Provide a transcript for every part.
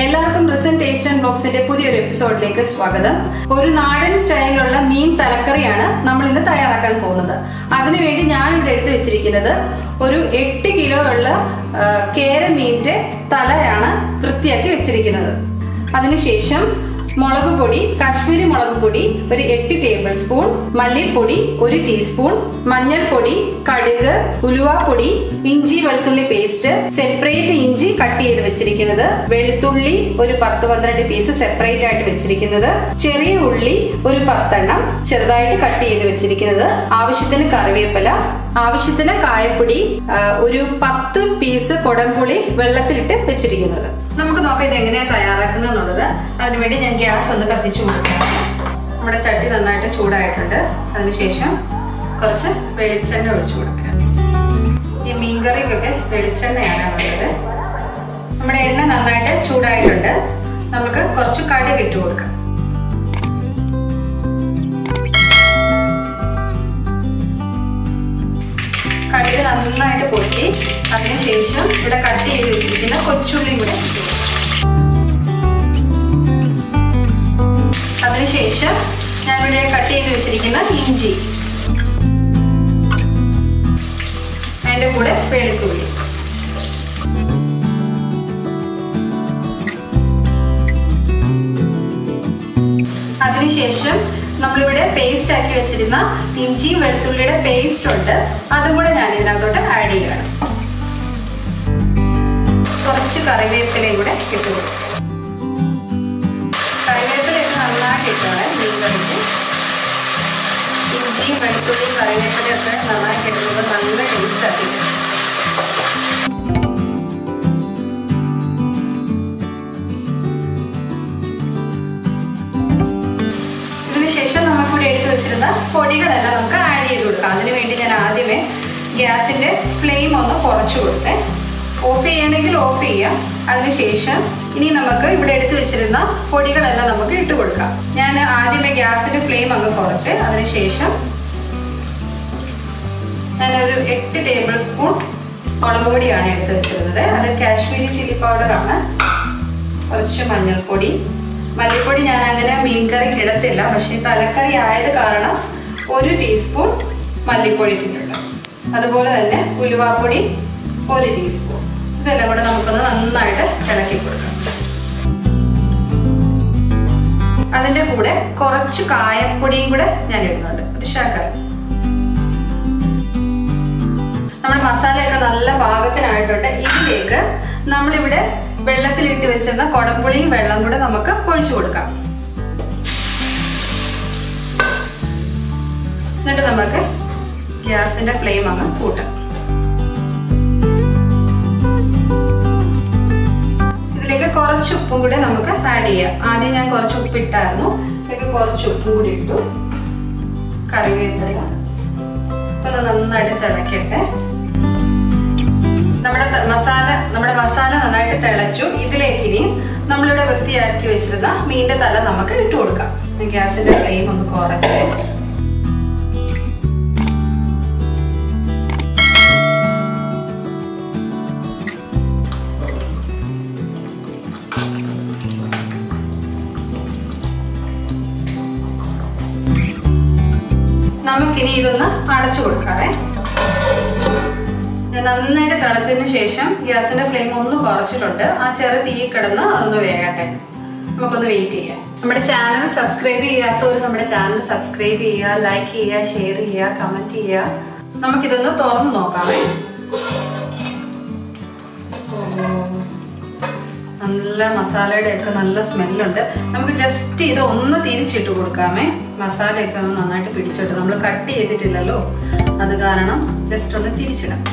എല്ലാവർക്കും resent taste and ബ്ലോഗ്സിന്റെ പുതിയൊരു എപ്പിസോഡിലേക്ക് സ്വാഗതം ഒരു നാടൻ സ്റ്റൈലിലുള്ള മീൻ തലക്കറിയാണ് നമ്മൾ ഇന്ന് തയ്യാറാക്കാൻ പോകുന്നത് അതിനുവേണ്ടി ഞാൻ ഇവിടെ എടുത്തു വെച്ചിരിക്കുന്നത് ഒരു എട്ട് കിലോ ഉള്ള ആ, കേര മീനിന്റെ തലയാണ് വൃത്തിയാക്കി വെച്ചിരിക്കുന്നത് അതിനുശേഷം മുളക് പൊടി കാശ്മീരി മുളക് പൊടി ഒരു എട്ട് ടേബിൾ സ്പൂൺ മല്ലിപ്പൊടി ഒരു ടീസ്പൂൺ മഞ്ഞൾപ്പൊടി കടുക് ഉലുവാപ്പൊടി ഇഞ്ചി വെളുത്തുള്ളി പേസ്റ്റ് സെപ്പറേറ്റ് ഇഞ്ചി കട്ട് ചെയ്ത് വെച്ചിരിക്കുന്നത് വെളുത്തുള്ളി ഒരു പത്ത് പന്ത്രണ്ട് പീസ് സെപ്പറേറ്റ് ആയിട്ട് വെച്ചിരിക്കുന്നത് ചെറിയ ഉള്ളി ഒരു പത്തെണ്ണം ചെറുതായിട്ട് കട്ട് ചെയ്ത് വെച്ചിരിക്കുന്നത് ആവശ്യത്തിന് കറിവേപ്പില ആവശ്യത്തിന് കായപ്പൊടി ആ, ഒരു പത്ത് പീസ് കൊടംപുളി വെള്ളത്തിലിട്ട് വെച്ചിരിക്കുന്നത് നമുക്ക് നോക്കാം ഇത് എങ്ങനെയാ തയ്യാറാക്കുന്നത് എന്നുള്ളത് അതിനുവേണ്ടി ഞാൻ ഗ്യാസ് ഒന്ന് കത്തിച്ചു കൊടുക്കാം നമ്മുടെ ചട്ടി നന്നായിട്ട് ചൂടായിട്ടുണ്ട് അതിനുശേഷം കുറച്ച് വെളിച്ചെണ്ണ ഒഴിച്ചു കൊടുക്കുക ഈ മീൻകറിക്കൊക്കെ വെളിച്ചെണ്ണയാണ് ഉള്ളത് നമ്മുടെ എണ്ണ നന്നായിട്ട് ചൂടായിട്ടുണ്ട് നമുക്ക് കുറച്ച് കടുക് ഇട്ട് കൊടുക്കാം കടുക് നന്നായിട്ട് പൊട്ടി അതിനുശേഷം ഇവിടെ കട്ട് ചെയ്ത് വെച്ചിരിക്കുന്ന കൊച്ചുള്ളിയും കൂടെ ഇട്ട് കൊടുക്കാം. അതിനുശേഷം ഞാനിവിടെ കട്ട് ചെയ്ത് വെച്ചിരിക്കുന്ന ഇഞ്ചി അതിൻ്റെ കൂടെ വെളുത്തുള്ളി അതിനുശേഷം നമ്മളിവിടെ പേസ്റ്റ് ആക്കി വെച്ചിരുന്ന ഇഞ്ചിയും വെളുത്തുള്ളിയുടെ പേസ്റ്റ് ഉണ്ട് അതും കൂടെ ഞാൻ ഇതിനകത്തോട്ട് ആഡ് ചെയ്യണം കുറച്ച് കറിവേപ്പിലയും കൂടെ ഇട്ട് കൊടുക്കും കറിവേപ്പിലയൊക്കെ നന്നായിട്ട് ഇട്ടാണ് മീൻ കറിക്ക് ഇഞ്ചിയും വെളുത്തുള്ളിയും കറിവേപ്പിലയും ഒക്കെ നന്നായിട്ട് ഇടുന്നത് നല്ല ടേസ്റ്റ് ആക്കി ഇതിനുശേഷം നമുക്കിവിടെ എടുത്തു വെച്ചിരുന്ന പൊടികളെല്ലാം നമുക്ക് ആഡ് ചെയ്ത് കൊടുക്കാം അതിനു വേണ്ടി ഞാൻ ആദ്യമേ ഗ്യാസിന്റെ ഫ്ലെയിം ഒന്ന് കുറച്ചു കൊടുത്തേ ഓഫ് ചെയ്യണമെങ്കിൽ ഓഫ് ചെയ്യാം അതിനുശേഷം ഇനി നമുക്ക് ഇവിടെ എടുത്തു വെച്ചിരുന്ന പൊടികളെല്ലാം നമുക്ക് ഇട്ട് കൊടുക്കാം ഞാൻ ആദ്യമേ ഗ്യാസിന്റെ ഫ്ലെയിം അങ്ങ് കുറച്ച് അതിനുശേഷം ഞാനൊരു എട്ട് ടേബിൾ സ്പൂൺ മുളക് പൊടിയാണ് എടുത്ത് വെച്ചിരുന്നത് അത് കാശ്മീരി ചില്ലി പൗഡർ ആണ് കുറച്ച് മഞ്ഞൾപ്പൊടി മല്ലിപ്പൊടി ഞാൻ അങ്ങനെ മീൻകറിക്ക് ഇടത്തില്ല പക്ഷേ തലക്കറി ആയത് കാരണം ഒരു ടീസ്പൂൺ മല്ലിപ്പൊടി ഇട്ടിട്ടുണ്ട് അതുപോലെ തന്നെ ഉലുവാപ്പൊടി ഒരു ടീസ്പൂൺ ഇതെല്ലാം കൂടെ നമുക്കൊന്ന് നന്നായിട്ട് ഇളക്കി കൊടുക്കാം അതിൻ്റെ കൂടെ കുറച്ച് കായപ്പൊടിയും കൂടെ ഞാൻ ഇടുന്നുണ്ട് ഒരു ശകലം നമ്മുടെ മസാലയൊക്കെ നല്ല പാകത്തിനായിട്ടുണ്ട് ഇതിലേക്ക് നമ്മളിവിടെ വെള്ളത്തിലിട്ട് വെച്ചിരുന്ന കുടംപുളിയും വെള്ളം കൂടെ നമുക്ക് ഒഴിച്ചു കൊടുക്കാം എന്നിട്ട് നമുക്ക് ഗ്യാസിന്റെ ഫ്ലെയിം അങ്ങ് കൂട്ടാം ഇതിലേക്ക് കുറച്ച് ഉപ്പും കൂടെ നമുക്ക് ആഡ് ചെയ്യാം ആദ്യം ഞാൻ കുറച്ച് ഉപ്പ് ഇട്ടായിരുന്നു ഇതിലേക്ക് കുറച്ച് ഉപ്പും കൂടി ഇട്ടു കറിവേപ്പില ഒന്ന് നന്നായിട്ട് തിളക്കട്ടെ നമ്മുടെ ത- മസാല നമ്മുടെ മസാല നന്നായിട്ട് തിളച്ചു ഇതിലേക്ക് ഇനി നമ്മളിവിടെ വൃത്തിയാക്കി വെച്ചിരുന്ന മീനിന്റെ തല നമുക്ക് ഇട്ട് കൊടുക്കാം ഗ്യാസിന്റെ ഫ്ലെയിം ഒന്ന് കുറയ്ക്കേ നമുക്കിനി ഇതൊന്ന് അടച്ചു കൊടുക്കാവേ ഞാൻ നന്നായിട്ട് തിളച്ചതിന് ശേഷം ഗ്യാസിന്റെ ഫ്ലെയിം ഒന്ന് കുറച്ചിട്ടുണ്ട് ആ ചെറു തീ കിടന്ന് അതൊന്ന് വേകട്ടെ നമുക്കൊന്ന് വെയിറ്റ് ചെയ്യാം നമ്മുടെ ചാനൽ സബ്സ്ക്രൈബ് ചെയ്യാത്തവർ നമ്മുടെ ചാനൽ സബ്സ്ക്രൈബ് ചെയ്യുക ലൈക്ക് ചെയ്യുക ഷെയർ ചെയ്യുക കമന്റ് ചെയ്യുക നമുക്കിതൊന്ന് തുറന്ന് നോക്കാമേ ഓ, നല്ല മസാലയുടെ ഒക്കെ നല്ല സ്മെല്ലുണ്ട് നമുക്ക് ജസ്റ്റ് ഇത് ഒന്ന് തിരിച്ചിട്ട് കൊടുക്കാമേ മസാലയൊക്കെ ഒന്ന് നന്നായിട്ട് പിടിച്ചിട്ട് നമ്മൾ കട്ട് ചെയ്തിട്ടില്ലല്ലോ അത് കാരണം ജസ്റ്റ് ഒന്ന് തിരിച്ചിടാം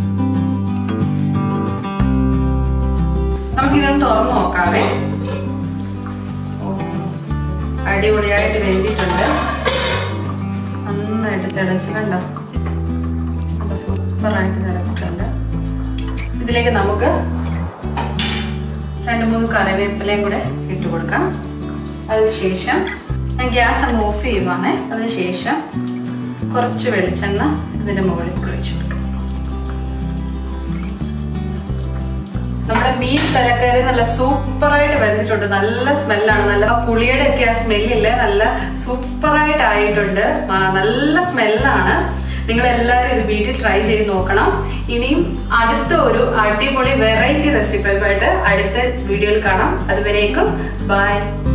നമുക്കിതൊന്ന് തുറന്നു നോക്കാവേ ഓ, അടിപൊളിയായിട്ട് വെന്തിട്ടുണ്ട് നന്നായിട്ട് തിളച്ച് കണ്ടോ നല്ല സൂപ്പറായിട്ട് തിളച്ചിട്ടുണ്ട് ഇതിലേക്ക് നമുക്ക് രണ്ട് മൂന്ന് കറിവേപ്പിലയും കൂടെ ഇട്ട് കൊടുക്കാം അതിനുശേഷം ഞാൻ ഗ്യാസ് അങ്ങ് ഓഫ് ചെയ്യുവാണ് അതിനുശേഷം കുറച്ച് വെളിച്ചെണ്ണ ഇതിൻ്റെ മുകളിൽ കൂടെ ഒഴിച്ചു കൊടുക്കാം നമ്മുടെ മീൻ തലക്കറി നല്ല സൂപ്പറായിട്ട് വെന്തിട്ടുണ്ട് നല്ല സ്മെല്ലാണ് നല്ല ആ പുളിയുടെ ഒക്കെ ആ സ്മെല്ലില്ലേ നല്ല സൂപ്പറായിട്ട് ആയിട്ടുണ്ട് ആ, നല്ല സ്മെല്ലാണ് നിങ്ങൾ എല്ലാവരും ഇത് വീട്ടിൽ ട്രൈ ചെയ്ത് നോക്കണം ഇനിയും അടുത്ത ഒരു അടിപൊളി വെറൈറ്റി റെസിപ്പി ആയിട്ട് അടുത്ത വീഡിയോയിൽ കാണാം അതുവരേക്കും ബൈ